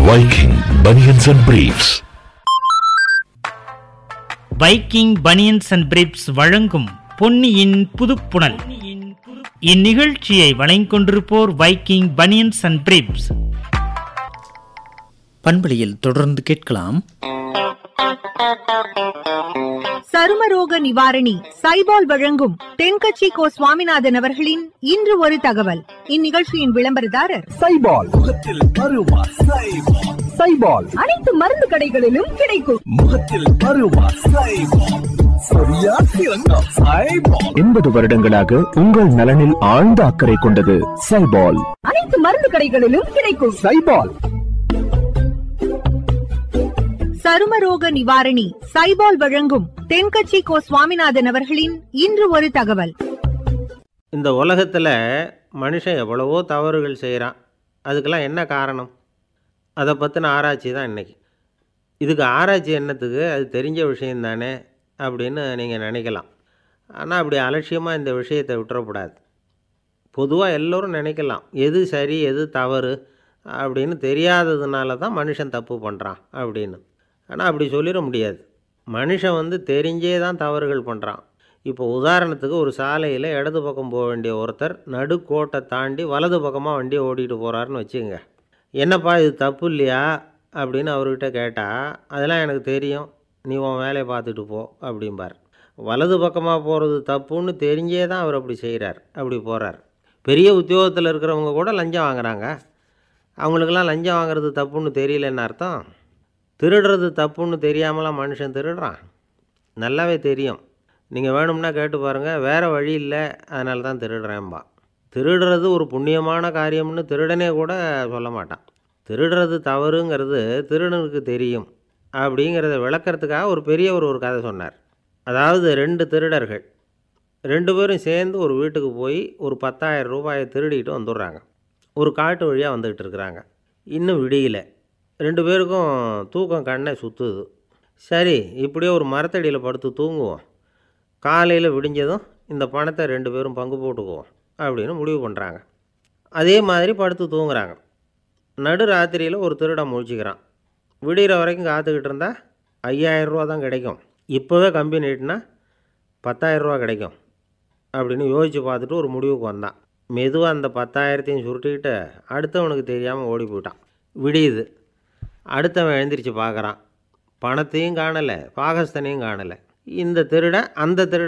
Viking Bunions and Briefs. Viking banians and briefs வழங்கும் பொன்னியின் புதுப்புணல் இந்நிகழ்ச்சியை வழங்கிக்கொண்டிருப்போர் வைக்கிங் பனியன்ஸ் அண்ட் பிரிப்ஸ் பண்பலையில் தொடர்ந்து கேட்கலாம் சருமரோக நிவாரணி சைபால் வழங்கும் தென்கட்சி கோ சுவாமிநாதன் அவர்களின் இன்று ஒரு தகவல் இந்நிகழ்ச்சியின் விளம்பரதாரர் சைபால் முகத்தில் அருவா சைபால் சைபால் அனைத்து மருந்து கடைகளிலும் கிடைக்கும் முகத்தில் அருவா சைபால் சரியா சிறந்தா சைபால் எண்பது வருடங்களாக உங்கள் நலனில் ஆழ்ந்த அக்கறை கொண்டது சைபால் அனைத்து மருந்து கடைகளிலும் கிடைக்கும் சைபால் சருமரோக நிவாரணி சைபால் வழங்கும் தென்கட்சி கோ சுவாமிநாதன் அவர்களின் இன்று ஒரு தகவல் இந்த உலகத்தில் மனுஷன் எவ்வளவோ தவறுகள் செய்கிறான் அதுக்கெல்லாம் என்ன காரணம் அதை பற்றின ஆராய்ச்சி தான் இன்றைக்கி இதுக்கு ஆராய்ச்சி என்னத்துக்கு அது தெரிஞ்ச விஷயம் தானே அப்படின்னு நீங்கள் நினைக்கலாம் ஆனால் அப்படி அலட்சியமாக இந்த விஷயத்தை விட்டுறக்கூடாது பொதுவாக எல்லோரும் நினைக்கலாம் எது சரி எது தவறு அப்படின்னு தெரியாததுனால தான் மனுஷன் தப்பு பண்ணுறான் அப்படின்னு ஆனால் அப்படி சொல்லிட முடியாது மனுஷன் வந்து தெரிஞ்சே தான் தவறுகள் பண்ணுறான் இப்போ உதாரணத்துக்கு ஒரு சாலையில் இடது பக்கம் போக வேண்டிய ஒருத்தர் நடுக்கோட்டை தாண்டி வலது பக்கமாக வண்டியை ஓட்டிகிட்டு போகிறாருன்னு வச்சுக்கோங்க என்னப்பா இது தப்பு இல்லையா அப்படின்னு அவர்கிட்ட கேட்டால் அதெல்லாம் எனக்கு தெரியும் நீ உன் வேலையை பார்த்துட்டு போ அப்படிம்பார் வலது பக்கமாக போகிறது தப்புன்னு தெரிஞ்சே தான் அவர் அப்படி செய்கிறார் அப்படி போகிறார் பெரிய உத்தியோகத்தில் இருக்கிறவங்க கூட லஞ்சம் வாங்குறாங்க அவங்களுக்கெல்லாம் லஞ்சம் வாங்குறது தப்புன்னு தெரியலன்னு அர்த்தம் திருடுறது தப்புன்னு தெரியாமலாம் மனுஷன் திருடுறான் நல்லாவே தெரியும் நீங்கள் வேணும்னா கேட்டு பாருங்கள் வேறு வழி இல்லை அதனால தான் திருடுறேன்பா திருடுறது ஒரு புண்ணியமான காரியம்னு திருடனே கூட சொல்ல மாட்டான் திருடுறது தவறுங்கிறது திருடனுக்கு தெரியும் அப்படிங்கிறத விளக்கறதுக்காக ஒரு பெரியவர் ஒரு கதை சொன்னார் அதாவது ரெண்டு திருடர்கள் ரெண்டு பேரும் சேர்ந்து ஒரு வீட்டுக்கு போய் ஒரு பத்தாயிரம் ரூபாயை திருடிட்டு வந்துடுறாங்க ஒரு காட்டு வழியாக வந்துக்கிட்டு இருக்கிறாங்க இன்னும் விடியல ரெண்டு பேருக்கும் தூக்கம் கண்ணை சுற்றுது சரி இப்படியே ஒரு மரத்தடியில் படுத்து தூங்குவோம் காலையில் விடிஞ்சதும் இந்த பணத்தை ரெண்டு பேரும் பங்கு போட்டுக்குவோம் அப்படின்னு முடிவு பண்ணுறாங்க அதே மாதிரி படுத்து தூங்குறாங்க நடு ராத்திரியில் ஒரு திருடன் முழிச்சிக்கிறான் விடிகிற வரைக்கும் காத்துக்கிட்டு இருந்தால் ஐயாயிரம் ரூபா தான் கிடைக்கும் இப்போவே கம்பி நீட்டினா பத்தாயிரரூவா கிடைக்கும் அப்படின்னு யோசித்து பார்த்துட்டு ஒரு முடிவுக்கு வந்தான் மெதுவாக அந்த பத்தாயிரத்தையும் சுருட்டிக்கிட்டு அடுத்தவனுக்கு தெரியாமல் ஓடி போயிட்டான் விடியுது அடுத்தவன் எழுந்திரிச்சு பார்க்குறான் பணத்தையும் காணலை பாகஸ்தனையும் காணலை இந்த திருடன் அந்த திருடன்